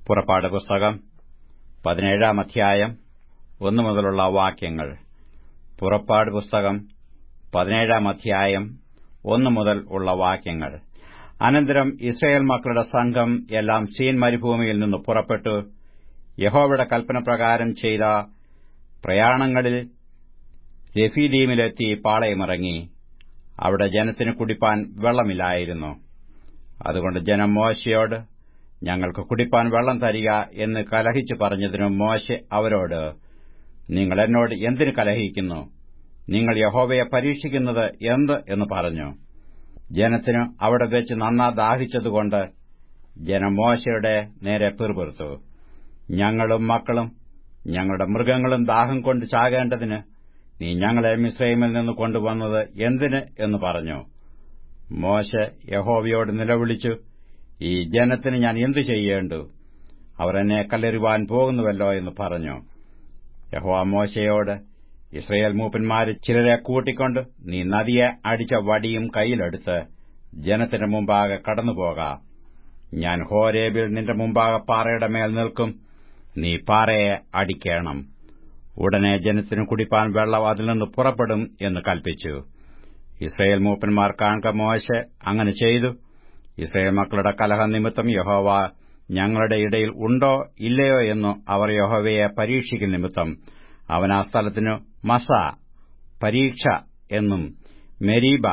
പുറപ്പാട് പുസ്തകം പതിനേഴാം അധ്യായം ഒന്നു മുതലുള്ള വാക്യങ്ങൾ പുറപ്പാട് പുസ്തകം പതിനേഴാം അധ്യായം ഒന്നു മുതൽ ഉള്ള വാക്യങ്ങൾ അനന്തരം ഇസ്രയേൽ മക്കളുടെ സംഘം എല്ലാം സീൻ മരുഭൂമിയിൽ നിന്ന് പുറപ്പെട്ടു യഹോവയുടെ കൽപ്പനപ്രകാരം ചെയ്ത പ്രയാണങ്ങളിൽ രഫീദീമിലെത്തി പാളയമിറങ്ങി അവിടെ ജനത്തിന് കുടിപ്പാൻ വെള്ളമില്ലായിരുന്നു അതുകൊണ്ട് ജനം മോശയോട് ഞങ്ങൾക്ക് കുടിപ്പാൻ വെള്ളം തരിക എന്ന് കലഹിച്ചു പറഞ്ഞതിനു മോശെ അവരോട് നിങ്ങൾ എന്നോട് എന്തിനു കലഹിക്കുന്നു നിങ്ങൾ യഹോവയെ പരീക്ഷിക്കുന്നത് എന്ത് എന്ന് പറഞ്ഞു ജനത്തിന് അവിടെ വെച്ച് നന്നാ ദാഹിച്ചതുകൊണ്ട് ജനം മോശയുടെ നേരെ പിറുപിറുത്തു ഞങ്ങളും മക്കളും ഞങ്ങളുടെ മൃഗങ്ങളും ദാഹം കൊണ്ട് ചാകേണ്ടതിന് നീ ഞങ്ങളെ മിശ്രൈമിൽ നിന്ന് കൊണ്ടുവന്നത് എന്തിന് എന്ന് പറഞ്ഞു മോശ യഹോവയോട് നിലവിളിച്ചു ഈ ജനത്തിന് ഞാൻ എന്തു ചെയ്യേണ്ടു അവർ എന്നെ കല്ലെറിവാൻ പോകുന്നുവല്ലോ എന്ന് പറഞ്ഞു യഹോവ മോശയോട് ഇസ്രയേൽ മൂപ്പന്മാര് ചിലരെ കൂട്ടിക്കൊണ്ട് നീ നദിയെ അടിച്ച വടിയും കൈയിലെടുത്ത് ജനത്തിന്റെ മുമ്പാകെ കടന്നുപോക ഞാൻ ഹോരേബിൽ നിന്റെ മുമ്പാകെ പാറയുടെ മേൽ നിൽക്കും നീ പാറയെ അടിക്കണം ഉടനെ ജനത്തിന് കുടിപ്പാൻ വെള്ളം അതിൽ നിന്ന് പുറപ്പെടും എന്ന് കൽപ്പിച്ചു ഇസ്രയേൽ മൂപ്പന്മാർ കാണുക മോശ അങ്ങനെ ചെയ്തു ഇസ്രയേൽ മക്കളുടെ കലഹ നിമിത്തം യഹോവ ഞങ്ങളുടെ ഇടയിൽ ഉണ്ടോ ഇല്ലയോ എന്നു അവർ യഹോവയെ പരീക്ഷിക്കും നിമിത്തം അവൻ ആ സ്ഥലത്തിനു മസ പരീക്ഷ എന്നും മെരീബ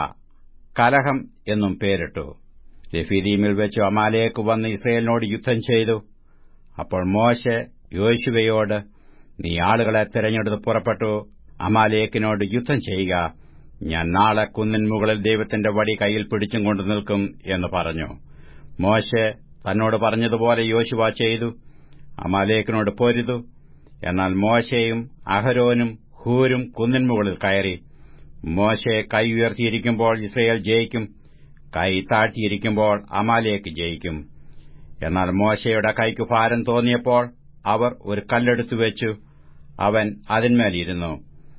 കലഹം എന്നും പേരിട്ടു രഫീദീമിൽ വെച്ച് അമാലേക്ക് വന്ന് ഇസ്രയേലിനോട് യുദ്ധം ചെയ്തു അപ്പോൾ മോശ യോശുവയോട് നീ ആളുകളെ തിരഞ്ഞെടുത്ത് പുറപ്പെട്ടു അമാലേക്കിനോട് യുദ്ധം ചെയ്യുക ഞാൻ നാളെ കുന്നിൻ മുകളിൽ ദൈവത്തിന്റെ വടി കയ്യിൽ പിടിച്ചും കൊണ്ടു നിൽക്കും എന്ന് പറഞ്ഞു മോശെ തന്നോട് പറഞ്ഞതുപോലെ യോശുവ ചെയ്തു അമാലേക്കിനോട് പൊരുതു എന്നാൽ മോശയും അഹരോനും ഹൂരും കുന്നിൻ മുകളിൽ കയറി മോശെ കൈ ഉയർത്തിയിരിക്കുമ്പോൾ ഇസ്രയേൽ ജയിക്കും കൈ താഴ്ത്തിയിരിക്കുമ്പോൾ അമാലേക്ക് ജയിക്കും എന്നാൽ മോശയുടെ കൈക്ക് ഭാരം തോന്നിയപ്പോൾ അവർ ഒരു കല്ലെടുത്തു വെച്ചു അവൻ അതിന്മേലിരുന്നു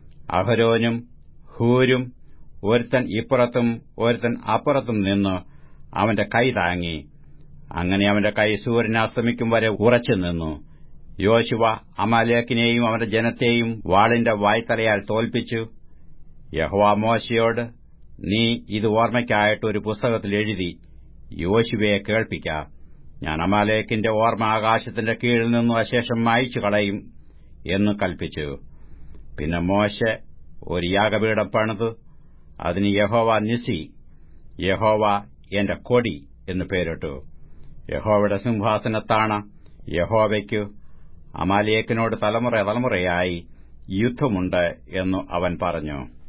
അഹരോനും ഹൂരും ഒരുത്തൻ ഇപ്പുറത്തും ഒരുത്തൻ അപ്പുറത്തും നിന്ന് അവന്റെ കൈ താങ്ങി അങ്ങനെ അവന്റെ കൈ സൂര്യൻ അസ്തമിക്കും വരെ ഉറച്ചു നിന്നു യോശുവ അമാലേക്കിനെയും അവന്റെ ജനത്തെയും വാളിന്റെ വായ്ത്തലയാൽ തോൽപ്പിച്ചു യഹ്വ മോശയോട് നീ ഇത് ഓർമ്മയ്ക്കായിട്ട് ഒരു പുസ്തകത്തിൽ എഴുതി യോശുവയെ കേൾപ്പിക്ക ഞാൻ അമാലേക്കിന്റെ ഓർമ്മ ആകാശത്തിന്റെ കീഴിൽ നിന്നും അശേഷം മായിച്ചു കളയും എന്ന് കൽപ്പിച്ചു പിന്നെ മോശ ഒരു യാഗപീഠം പണിതു അതിന് യഹോവ നിസി യഹോവ എന്റെ കൊടി എന്ന് പേരിട്ടു യഹോവയുടെ സിംഹാസനത്താണ് യഹോവയ്ക്കു അമാലിയേക്കിനോട് തലമുറ തലമുറയായി യുദ്ധമുണ്ട് എന്നു അവൻ പറഞ്ഞു